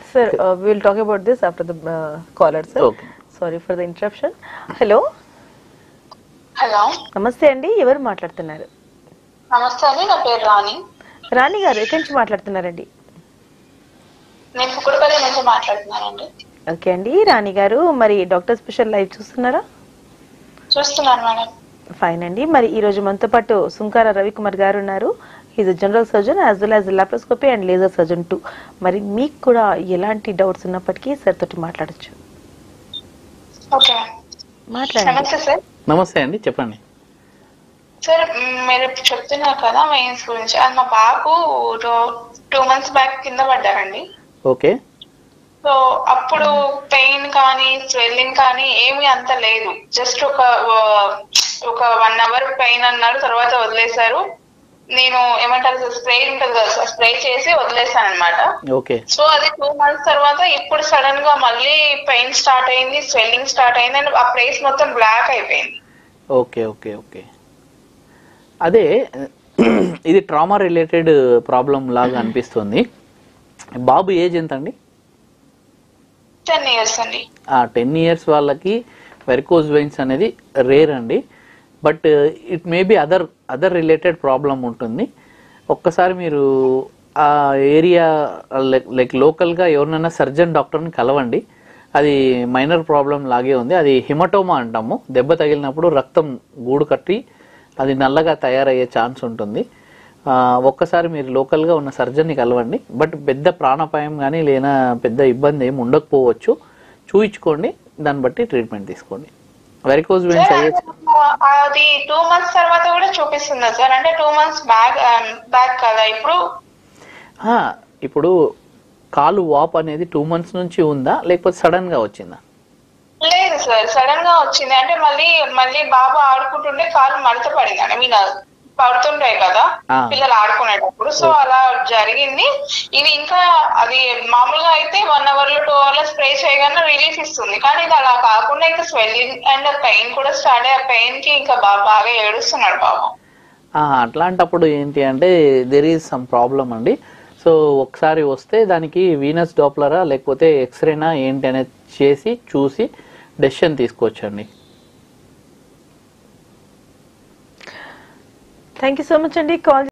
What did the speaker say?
Sir will talk about this after the caller sir Okay. Sorry for the interruption hello hello namaste అండి ఎవరు మాట్లాడుతున్నారు నమస్తే అండి నా పేరు రాణి రాణి గారు ఎక్కడి నుంచి మాట్లాడుతున్నారండి నేను కుకుడుపల్లి నుంచి మాట్లాడుతున్నానండి ఓకే అండి రాణి గారు మరి డాక్టర్ స్పెషల్ లైవ్ చూస్తున్నారా చూస్తున్నాను మేడం ఫైన్ అండి మరి ఈ రోజు మనతో పాటు సుంకార రవికుమార్ గారు ఉన్నారు is general surgeon as well as laparoscopy and laser surgeon too మరి మీకు కూడా ఎలాంటి డౌట్స్ ఉన్నప్పటికీ సార్ తోటి మాట్లాడచ్చు ఓకే మాట్లాడండి నమస్తే సార్ నమస్తే అండి చెప్పండి సార్ మ్, మీరు చెప్తున్నారు కదా మెయిన్స్ గురించి అది మా బాబు టూ మంత్స్ బ్యాక్ కింద పడ్డారండి ఓకే సో అప్పుడు పెయిన్ కానీ స్వెల్లింగ్ కానీ ఏమీ అంత లేదు జస్ట్ ఒక ఒక వన్ అవర్ పెయిన్ అన్నారు తర్వాత వదిలేశారు నేను ఏమంటారు స్ప్రే ఉంటుంది కదా సార్ స్ప్రే చేసి వదిలేసాను అనమాట ఓకే సో అది టూ మంత్స్ తర్వాత ఇప్పుడు సడన్ గా మళ్ళీ పెయిన్ స్టార్ట్ అయింది స్వెల్లింగ్ స్టార్ట్ అయింది అండ్ ఆ ప్లేస్ మొత్తం బ్లాక్ అయిపోయింది ఓకే ఓకే ఓకే అదే ఇది ట్రామా రిలేటెడ్ ప్రాబ్లం లాగా అనిపిస్తుంది బాబు ఏజ్ ఎంత అండి టెన్ ఇయర్స్ అండి ఆ టెన్ ఇయర్స్ వాళ్ళకి వెరికోజ్ వెయిన్స్ అనేది రేర్ అండి but it may be other other related problem ఉంటుంది ఒక్కసారి మీరు ఆ ఏరియా లైక్ లోకల్గా ఎవరినైనా సర్జన్ డాక్టర్ని కలవండి అది మైనర్ ప్రాబ్లం లాగే ఉంది అది హిమటోమా అంటాము దెబ్బ తగిలినప్పుడు రక్తం గూడు కట్టి అది నల్లగా తయారయ్యే ఛాన్స్ ఉంటుంది ఆ, ఒక్కసారి మీరు లోకల్గా ఉన్న సర్జన్ని కలవండి బట్ పెద్ద ప్రాణాపాయం కానీ లేనా పెద్ద ఇబ్బంది ఏమి ఉండకపోవచ్చు చూయించుకోండి దాన్ని బట్టి ట్రీట్మెంట్ తీసుకోండి వెరికోజ్ వెయిన్స్ అయ్యే అది టూ మంత్స్ తర్వాత కూడా చూపిస్తుందా సార్ అంటే టూ మంత్స్ బ్యాక్ బ్యాక్ కదా ఇప్పుడు ఆ, ఇప్పుడు కాలు వాప్ అనేది టూ మంత్స్ నుంచి ఉందా లేకపోతే సడన్ గా వచ్చిందా లేదు సార్ సడన్ గా వచ్చింది అంటే మళ్ళీ మళ్ళీ బాబు ఆడుకుంటుంటే కాలు మడత పడింది ఐ మీన్ పడుతుంటాయి కదా ఆ. పిల్లలు ఆడుకునేటప్పుడు సో అలా జరిగింది ఇది ఇంకా అది మామూలుగా అయితే వన్ అవర్ లో టూ అవర్ లో స్ప్రే చేయగానే రిలీఫ్ ఇస్తుంది కానీ ఇది అలా కాకుండా ఇంకా స్వెల్లింగ్ అండ్ పెయిన్ కూడా స్టార్ట్ అయ్యి ఆ పెయిన్ కి ఇంకా బా- బాగా ఏడుస్తున్నాడు బాబు ఆ, అట్లాంటప్పుడు ఏంటి అంటే దెర్ ఈజ్ సమ్ ప్రాబ్లం అండి సో ఒకసారి వస్తే దానికి వీనస్ డాప్లరా లేకపోతే ఎక్స్రేనా ఏంటి అనేది చేసి చూసి డెసిషన్ తీసుకోవచ్చండి థ్యాంక్ యూ సో మచ్ అండి కాల్